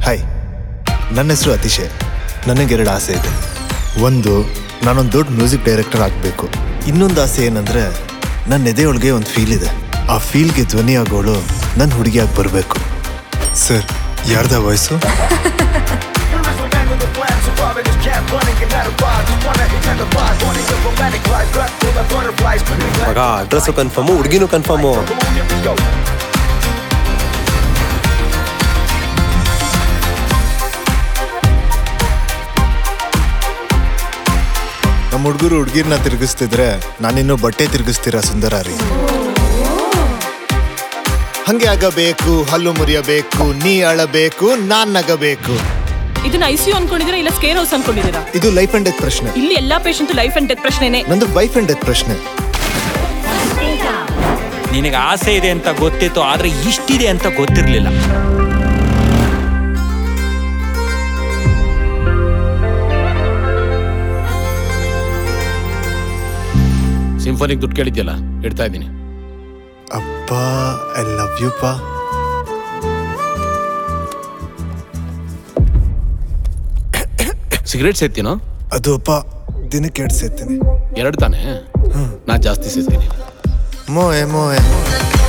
hi ನನ್ನ ಹೆಸರು ಅತಿಶಯ್ ನನಗೆರಡು ಆಸೆ ಇದೆ ಒಂದು ನಾನೊಂದು ದೊಡ್ಡ ಮ್ಯೂಸಿಕ್ ಡೈರೆಕ್ಟರ್ ಆಗಬೇಕು ಇನ್ನೊಂದು ಆಸೆ ಏನಂದರೆ ನನ್ನ ಎದೆಯೊಳಗೆ ಒಂದು ಫೀಲ್ ಇದೆ ಆ ಫೀಲ್ಗೆ ಧ್ವನಿ ಆಗೋಳು ನನ್ನ ಹುಡುಗಿಯಾಗಿ ಬರಬೇಕು ಸರ್ ಯಾರ್ದ ವಯಸ್ಸು ಮಗ ಅಡ್ರೆಸ್ಸು ಕನ್ಫರ್ಮು ಹುಡುಗಿನೂ ಕನ್ಫರ್ಮು ನಮ್ಮ ಹುಡುಗರು ಹುಡುಗಿರ್ನ ತಿರುಗಿಸ್ತಿದ್ರೆ ನಾನಿನ್ನೂ ಬಟ್ಟೆ ತಿರುಗಿಸ್ತೀರಾ ಸುಂದರಾರಿ ಹಂಗೆ ಆಗಬೇಕು ಹಲ್ಲು ಮುರಿಯಬೇಕು ನೀ ಅಳಬೇಕು ನಾನ್ ನಗಬೇಕು ಇದನ್ನ ಐ ಸಿ ಅನ್ಕೊಂಡಿದ್ದೀರಾ ಇಲ್ಲ ಸ್ಕೇರ್ ಹೌಸ್ ಅನ್ಕೊಂಡಿದ್ದೀರಾ ಇದು ಲೈಫ್ ಅಂಡ್ ಡೆತ್ ಪ್ರಶ್ನೆ ಇಲ್ಲಿ ಎಲ್ಲಾ ಪೇಷಂಟ್ ಲೈಫ್ ಅಂಡ್ ಡೆತ್ ಪ್ರಶ್ನೆನೆ ನಂದು ವೈಫ್ ಅಂಡ್ ಡೆತ್ ಪ್ರಶ್ನೆ ನಿನಗೆ ಆಸೆ ಇದೆ ಅಂತ ಗೊತ್ತಿತ್ತು ಆದ್ರೆ ಇಷ್ಟಿದೆ ಅಂತ ಗೊತ್ತಿರಲಿಲ್ಲ ಸಿಂಫೋನಿಗೆ ದುಡ್ಡು ಕೇಳಿದ್ಯಲ್ಲ ಇಡ್ತಾ ಇದ್ದೀನಿ ಅಪ್ಪ ಐ ಲವ್ ಯು ಪಾ ಸಿಗರೇಟ್ ಸೇರ್ತೀನೋ ಅದು ಅಪ್ಪ ದಿನಕ್ಕೆ ಎರಡು ಸೇರ್ತೀನಿ ಎರಡು ತಾನೇ ನಾ ಜಾಸ್ತಿ ಸೇರ್ತೀನಿ ಮೋಯೆ ಮೋಯೆ